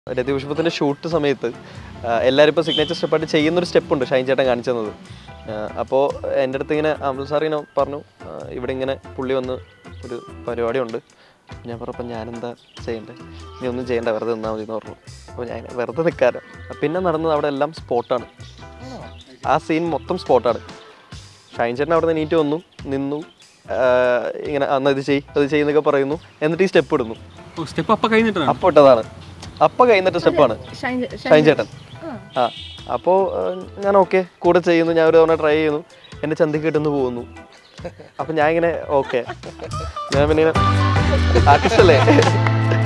രതിപുഷ്പത്തിൻ്റെ shoot സമയത്ത് ആ, എല്ലാവരും ഇപ്പോൾ സിഗ്നേച്ചർ സ്റ്റെപ്പായിട്ട് ചെയ്യുന്നൊരു സ്റ്റെപ്പുണ്ട് ഷൈൻ ചേട്ടൻ കാണിച്ചു തന്നത് അപ്പോൾ എൻ്റെ അടുത്ത് ഇങ്ങനെ അമൽ സാർ ഇങ്ങനെ പറഞ്ഞു ആ, ഇവിടെ ഇങ്ങനെ പുള്ളി വന്ന് ഒരു പരിപാടിയുണ്ട് ഞാൻ പറഞ്ഞപ്പോൾ ഞാനെന്താ ചെയ്യണ്ടേ നീ ഒന്നും ചെയ്യണ്ട വെറുതെ നിന്നാൽ മതി എന്ന് പറഞ്ഞു അപ്പോൾ ഞാൻ ഇങ്ങനെ വെറുതെ നിൽക്കാറ് പിന്നെ നടന്നത് അവിടെ എല്ലാം സ്പോട്ടാണ് ആ സീൻ മൊത്തം സ്പോട്ടാണ് ഷൈൻ ചേട്ടൻ അവിടെ നിന്ന് നീറ്റ് വന്നു നിന്നു ആ, ഇങ്ങനെ അന്ന് ഇത് ചെയ് അത് ചെയ്യുന്നൊക്കെ പറയുന്നു എന്നിട്ട് ഈ സ്റ്റെപ്പ് ഇടുന്നു സ്റ്റെപ്പ് അപ്പ കഴിഞ്ഞിട്ടാണ് അപ്പോൾ ഇട്ടതാണ് അപ്പോൾ കഴിഞ്ഞിട്ട് സ്റ്റെപ്പാണ് ഷൈൻ ഷൈൻ ചേട്ടൻ ആ അപ്പോൾ ഞാൻ ഓക്കെ കൂടെ ചെയ്യുന്നു ഞാൻ ഒരു തവണ ട്രൈ ചെയ്യുന്നു എൻ്റെ ചന്തിക്ക് കിട്ടുന്നു പോകുന്നു അപ്പം ഞാൻ ഇങ്ങനെ ഓക്കെ ഞാൻ പിന്നെ ഇങ്ങനെ ആർട്ടിസ്റ്റ് അല്ലേ